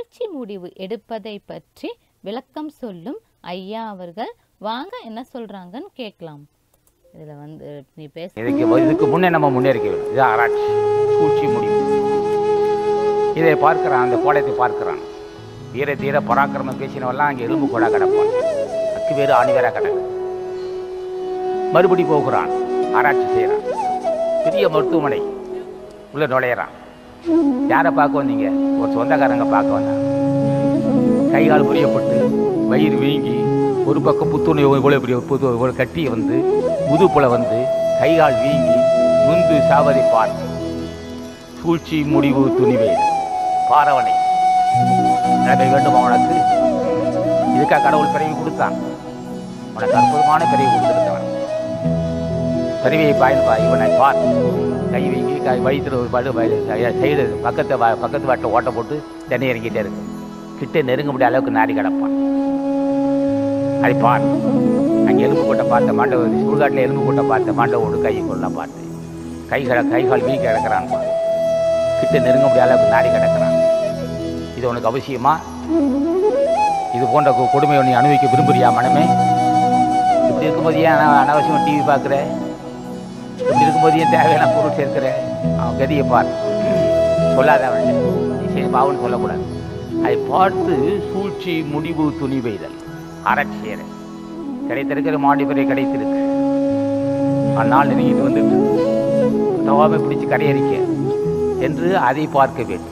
சூழ்ச்சி முடிவு எடுப்பதை பற்றி விளக்கம் சொல்லும் ஐயா அவர்கள் வாங்க என்ன சொல்றாங்கன்னு கேட்கலாம் இதுல வந்து நீ பேச இதுக்கு இதுக்கு முன்னே நம்ம முன்னேறிக்க வேண்டும் இது ஆராய்ச்சி சூழ்ச்சி முடிவு இதை பார்க்கிறான் அந்த கோலத்தை பார்க்கிறான் தீர தீர பராக்கிரமம் பேசினவெல்லாம் அங்கே எலும்பு கூட கிடப்பான் அக்கு வேறு ஆணிவேரா கிடக்கு மறுபடி போகிறான் ஆராய்ச்சி செய்கிறான் பெரிய மருத்துவமனை உள்ள நுழையிறான் யாரை பார்க்க வந்தீங்க ஒரு சொந்தக்காரங்க பார்க்க வந்தாங்க கை கால் புரியப்பட்டு வயிறு வீங்கி ஒரு பக்கம் புத்துணை இவ்வளோ பெரிய புது ஒரு கட்டி வந்து முதுப்புல வந்து கை கால் வீங்கி முந்து சாவதை பார் சூழ்ச்சி முடிவு துணிவே பாரவனை நிலைமை வேண்டும் உனக்கு இதுக்காக கடவுள் பிறவி கொடுத்தான் உனக்கு அற்புதமான பிறவி கொடுத்திருக்கிறான் பிறவியை பாய்ப்பா இவனை பார் கை வீங்கி கை வயிற்றுல ஒரு படு சைடு பக்கத்து வா- பக்கத்து வாட்டில் ஓட்ட போட்டு தண்ணி இறங்கிட்டே இருக்கு கிட்ட நெருங்க முடியாத அளவுக்கு நாடி கிடப்பான் அதை பார் அங்கே எலும்பு கூட்ட பார்த்த மாண்டவ சுடுகாட்டில் எலும்பு கூட்ட பார்த்த மாண்டவோடு கையை கொள்ள பார்த்து கைகளை கைகால் வீங்கி கிடக்கிறான் பார். கிட்ட நெருங்க முடியாத அளவுக்கு நாடி கிடக்கிறான் இது உனக்கு அவசியமா இது போன்ற கொ- கொடுமையை நீ அனுபவிக்க விரும்புறியா மனமே இப்படி இருக்கும்போது ஏன் அன- அனாவசியமா டிவி பார்க்குற இப்படி இருக்கும்போது ஏன் தேவையான பொருள் சேர்க்கிற அவன் கதியை பார் சொல்லாத அவன் நீ சரி பாவன்னு சொல்லக்கூடாது அதை பார்த்து சூழ்ச்சி முடிவு துணிவைதல் ஆராய்ச்சி செய்கிற கிடைத்திருக்கிற மாடிபுரை கிடைத்திருக்கு அந்நாள் நெருங்கிட்டு வந்துட்டு தவாமை பிடிச்சு கரையறிக்க என்று அதை பார்க்க வேண்டும்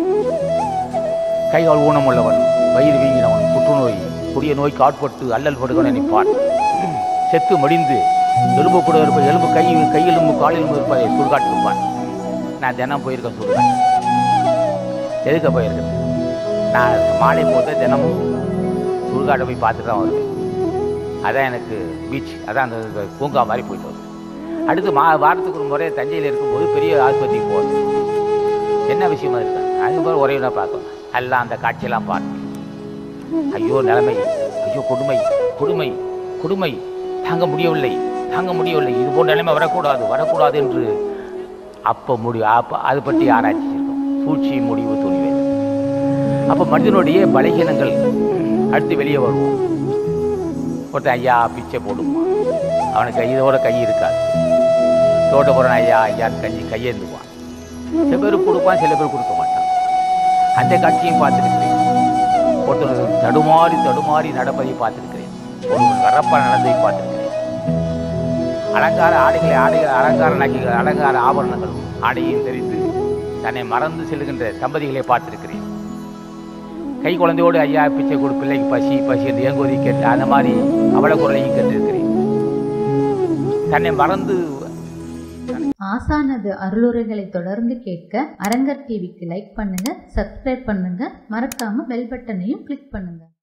கைகால் ஊனமுள்ளவன் வயிறு வீங்கினவன் புற்றுநோய் கொடிய நோய்க்கு ஆட்பட்டு அல்லல் படுகவனை நிற்பான் செத்து மடிந்து எலும்பு கூட இருப்ப எலும்பு கை கை எலும்பு கால் எலும்பு இருப்பதை சுடுகாட்டு இருப்பான் நான் தினம் போயிருக்கேன் சுடுகாட்டு எதுக்க போயிருக்கேன் நான் மாலை போது தினமும் சுடுகாட்டை போய் பார்த்துட்டு தான் வருவேன் அதான் எனக்கு பீச் அதான் அந்த இந்த பூங்கா மாதிரி போயிட்டு வருவேன் அடுத்து மா வாரத்துக்கு ஒரு முறை தஞ்சையில் இருக்கும்போது பெரிய ஆஸ்பத்திரிக்கு போகிறது என்ன விஷயமா இருக்கு அது போல உறவினை பார்க்கும் எல்லாம் அந்த காட்சியெல்லாம் பார்த்து ஐயோ நிலைமை ஐயோ கொடுமை கொடுமை கொடுமை தாங்க முடியவில்லை தாங்க முடியவில்லை இது போன்ற நிலைமை வரக்கூடாது வரக்கூடாது என்று அப்போ முடிவு அப்போ அதை பற்றி ஆராய்ச்சி செய்யணும் சூழ்ச்சி முடிவு துணிவு அப்போ மனிதனுடைய பலகீனங்கள் அடுத்து வெளியே வருவோம் ஒருத்தன் ஐயா பிச்சை போடுமா அவனுக்கு இதோட கை இருக்காது தோட்ட போகிறான் ஐயா ஐயான்னு கஞ்சி கையேந்துவான் சில பேர் கொடுப்பான் சில பேர் கொடுக்க மாட்டான் அந்த காட்சியும் பார்த்துருக்கிறேன் ஒருத்தர் தடுமாறி தடுமாறி நடப்பதை பார்த்திருக்கிறேன் ஒருவன் வரப்பா நடந்ததை பார்த்திருக்கிறேன் அலங்கார ஆடைகளை ஆடை அலங்கார நகைகள் அலங்கார ஆபரணங்களும் ஆடையும் தெரிந்து தன்னை மறந்து செல்கின்ற தம்பதிகளை பார்த்திருக்கிறேன் கை குழந்தையோடு ஐயா பிச்சை கொடு பிள்ளைக்கு பசி பசி என்று ஏங்குவதை கேட்டு அந்த மாதிரி அவள குரலையும் கேட்டிருக்கிறேன் தன்னை மறந்து ஆசானது அருளுரைகளை தொடர்ந்து கேட்க அரங்கர் டிவிக்கு லைக் பண்ணுங்க சப்ஸ்கிரைப் பண்ணுங்க மறக்காம பெல் பட்டனையும் கிளிக் பண்ணுங்க